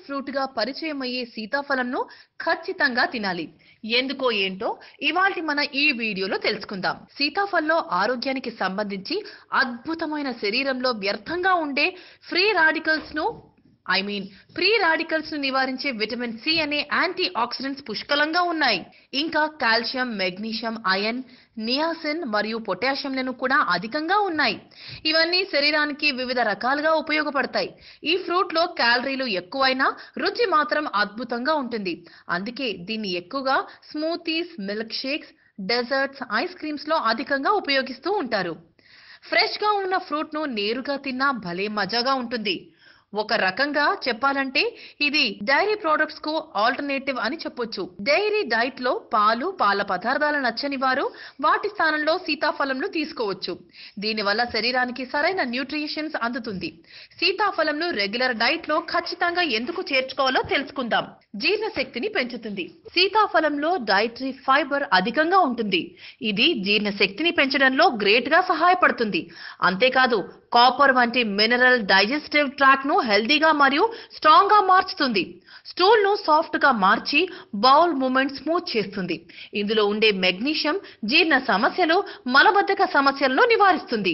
Fruit గా పరిచయం అయ్యే సీతాఫలంను ఖచ్చితంగా తినాలి ఎందుకో ఏంటో ఇవాల్టి మన ఈ వీడియోలో తెలుసుకుందాం సీతాఫలంలో ఆరోగ్యానికి సంబంధించి అద్భుతమైన శరీరంలో వ్యర్థంగా ఉండే ఫ్రీ రాడికల్స్ ను ఐ మీన్ ప్రీ రాడికల్స్ ను నివారించే విటమిన్ సి అనే యాంటీ ఆక్సిడెంట్స్ పుష్కలంగా ఉన్నాయి ఇంకా కాల్షియం మెగ్నీషియం ఐరన్ నియాసిన్ మరియు పొటాషియంలను కూడా అధికంగా ఉన్నాయి ఇవన్నీ శరీరానికి వివిధ రకాలుగా ఉపయోగపడతాయి ఈ ఫ్రూట్ లో క్యాలరీలు ఎక్కువైనా రుచి మాత్రం అద్భుతంగా ఉంటుంది అందుకే దీన్ని ఎక్కువగా smoothies milkshakes desserts ice creams లో అధికంగా ఉపయోగిస్తూ ఉంటారు ఫ్రెష్ గా ఉన్న ఫ్రూట్ ను నేరుగా తిన్నా భలే మజాగా ఉంటుంది ఒక రకంగా చెప్పాలంటే ఇది డైరీ ప్రొడక్ట్స్ కు ఆల్టర్నేటివ్ అని చెప్పొచ్చు డైరీ డైట్ లో పాలు పాల పదార్థాలు నచ్చని వారు వాటి స్థానంలో సీతాఫలంను తీసుకోవచ్చు దీనివల్ల శరీరానికి సరైన న్యూట్రిషన్స్ అందుతుంది సీతాఫలంను రెగ్యులర్ డైట్ లో ఖచ్చితంగా ఎందుకు చేర్చుకోవాలో తెలుసుకుందాం జీర్ణశక్తిని పెంచుతుంది సీతాఫలంలో డైటరీ ఫైబర్ అధికంగా ఉంటుంది ఇది జీర్ణశక్తిని పెంచడంలో గ్రేట్ గా సహాయపడుతుంది అంతేకాదు కాపర్ వంటి మినరల్ డైజెస్టివ్ ట్రాక్ ను హెల్దీగా మరియు స్ట్రాంగ్ గా మార్చుతుంది స్టూల్ ను సాఫ్ట్ గా మార్చి బౌల్ మూమెంట్ స్మూత్ చేస్తుంది ఇందులో ఉండే మెగ్నీషియం జీర్ణ సమస్యలు మలబద్ధక సమస్యలను నివారిస్తుంది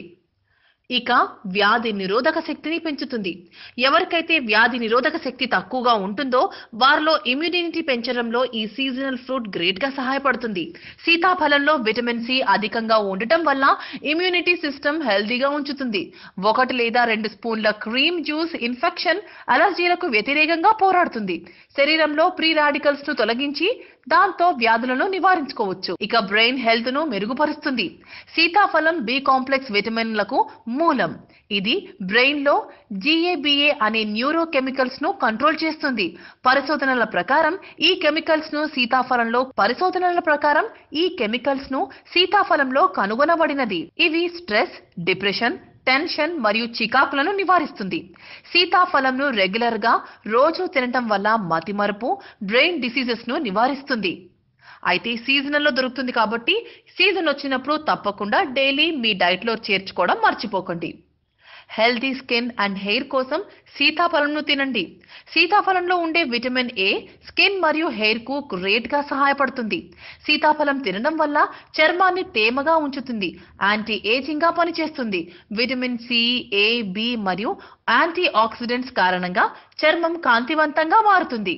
ఇక వ్యాధి నిరోధక శక్తిని పెంచుతుంది ఎవరికైతే వ్యాధి నిరోధక శక్తి తక్కువగా ఉంటుందో వారిలో ఇమ్యూనిటీ పెంచడంలో ఈ సీజనల్ ఫ్రూట్ గ్రేట్ గా సహాయపడుతుంది సీతాఫలంలో విటమిన్ సి అధికంగా ఉండటం వల్ల ఇమ్యూనిటీ సిస్టమ్ హెల్దీగా ఉంచుతుంది ఒకటి లేదా రెండు స్పూన్ల క్రీమ్ జ్యూస్ ఇన్ఫెక్షన్ అలర్జీలకు వ్యతిరేకంగా పోరాడుతుంది శరీరంలో ప్రీ రాడికల్స్ ను తొలగించి దాంతో వ్యాధులను నివారించుకోవచ్చు ఇక బ్రెయిన్ హెల్త్ ను మెరుగుపరుస్తుంది సీతాఫలం బి కాంప్లెక్స్ విటమిన్లకు మూలం ఇది బ్రెయిన్ లో జిఏబిఏ అనే న్యూరో కెమికల్స్ ను కంట్రోల్ చేస్తుంది పరిశోధనల ప్రకారం ఈ కెమికల్స్ ను సీతాఫలంలో పరిశోధనల ప్రకారం ఈ కెమికల్స్ ను సీతాఫలంలో కనుగొనబడినది ఇవి స్ట్రెస్ డిప్రెషన్ టెన్షన్ మరియు చికాకులను నివారిస్తుంది సీతాఫలంను రెగ్యులర్ గా రోజు తినటం వల్ల మతిమరుపు బ్రెయిన్ డిసీజెస్ ను నివారిస్తుంది అయితే సీజనల్లో దొరుకుతుంది కాబట్టి సీజన్ వచ్చినప్పుడు తప్పకుండా డైలీ మీ డైట్ లో చేర్చుకోవడం మర్చిపోకండి హెల్తీ స్కిన్ అండ్ హెయిర్ కోసం సీతాఫలంను తినండి సీతాఫలంలో ఉండే విటమిన్ ఏ స్కిన్ మరియు హెయిర్ కు గ్రేట్ గా సహాయపడుతుంది సీతాఫలం తినడం వల్ల చర్మాన్ని తేమగా ఉంచుతుంది యాంటీ ఏజింగ్ గా పనిచేస్తుంది విటమిన్ సి ఏ బి మరియు యాంటీ ఆక్సిడెంట్స్ కారణంగా చర్మం కాంతివంతంగా మారుతుంది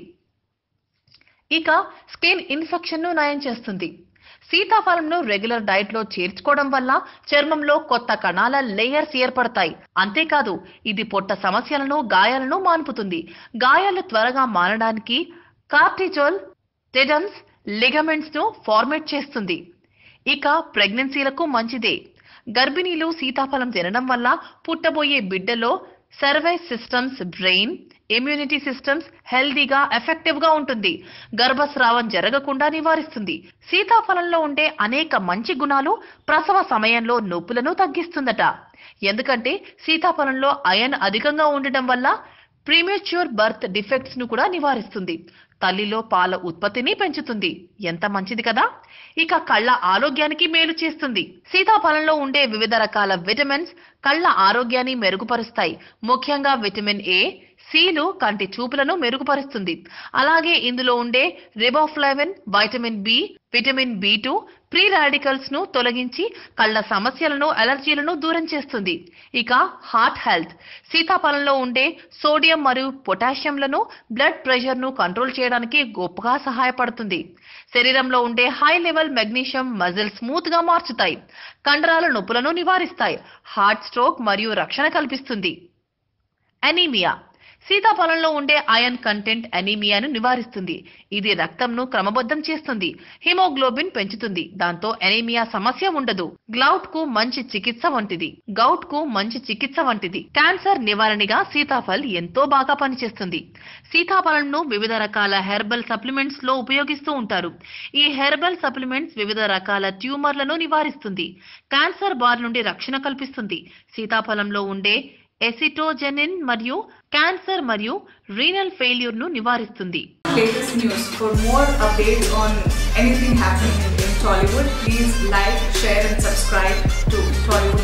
ఇక స్కిన్ ఇన్ఫెక్షన్ ను నయం చేస్తుంది సీతాఫలంను రెగ్యులర్ డైట్ లో చేర్చుకోవడం వల్ల చర్మంలో కొత్త కణాల లేయర్స్ ఏర్పడతాయి అంతేకాదు ఇది పొట్ట సమస్యలను గాయాలను మాన్పుతుంది గాయాలు త్వరగా మానడానికి కార్టిజోల్ టెడన్స్ లిగమెంట్స్ ను ఫార్మేట్ చేస్తుంది ఇక ప్రెగ్నెన్సీలకు మంచిదే గర్భిణీలు సీతాఫలం తినడం వల్ల పుట్టబోయే బిడ్డలో సర్వైస్ సిస్టమ్స్ బ్రెయిన్ ఇమ్యూనిటీ సిస్టమ్స్ హెల్దీగా ఎఫెక్టివ్ గా ఉంటుంది గర్భస్రావం జరగకుండా నివారిస్తుంది సీతాఫలంలో ఉండే అనేక మంచి గుణాలు ప్రసవ సమయంలో నొప్పులను తగ్గిస్తుందట ఎందుకంటే సీతాఫలంలో అయన్ అధికంగా ఉండటం వల్ల ప్రీమేచ్యూర్ బర్త్ డిఫెక్ట్స్ ను కూడా నివారిస్తుంది తల్లిలో పాల ఉత్పత్తిని పెంచుతుంది ఎంత మంచిది కదా ఇక కళ్ళ ఆరోగ్యానికి మేలు చేస్తుంది సీతాఫలంలో ఉండే వివిధ రకాల విటమిన్స్ కళ్ళ ఆరోగ్యాన్ని మెరుగుపరుస్తాయి ముఖ్యంగా విటమిన్ ఏ సీలు కంటి చూపులను మెరుగుపరుస్తుంది అలాగే ఇందులో ఉండే riboflavin vitamin B vitamin B two free radicals ను తొలగించి కళ్ళ సమస్యలను అలర్జీలను దూరం చేస్తుంది ఇక హార్ట్ హెల్త్ సీతాఫలంలో ఉండే సోడియం మరియు పొటాషియంలను బ్లడ్ ప్రెషర్ ను కంట్రోల్ చేయడానికి గొప్పగా సహాయపడుతుంది శరీరంలో ఉండే high level magnesium muscle smooth గా మార్చుతాయి కండరాల నొప్పులను నివారిస్తాయి హార్ట్ స్ట్రోక్ మరియు రక్షణ కల్పిస్తుంది అనీమియా సీతాఫలంలో ఉండే ఐరన్ కంటెంట్ అనీమియాను నివారిస్తుంది ఇది రక్తంను క్రమబద్ధం చేస్తుంది హిమోగ్లోబిన్ పెంచుతుంది దాంతో అనీమియా సమస్య ఉండదు గ్లౌట్ కు మంచి చికిత్స వంటిది గౌట్ కు మంచి చికిత్స వంటిది క్యాన్సర్ నివారణగా సీతాఫల్ ఎంతో బాగా పనిచేస్తుంది సీతాఫలంను వివిధ రకాల హెర్బల్ సప్లిమెంట్స్ లో ఉపయోగిస్తూ ఉంటారు ఈ హెర్బల్ సప్లిమెంట్స్ వివిధ రకాల ట్యూమర్లను నివారిస్తుంది క్యాన్సర్ బార్ నుండి రక్షణ కల్పిస్తుంది సీతాఫలంలో ఉండే ఎసిటోజెనిన్ మరియు క్యాన్సర్ మరియు రీనల్ ఫెయిల్యూర్ ను నివారిస్తుంది latest news. For more updates on anything happening in, in Tollywood, please like, share, and subscribe to Tollywood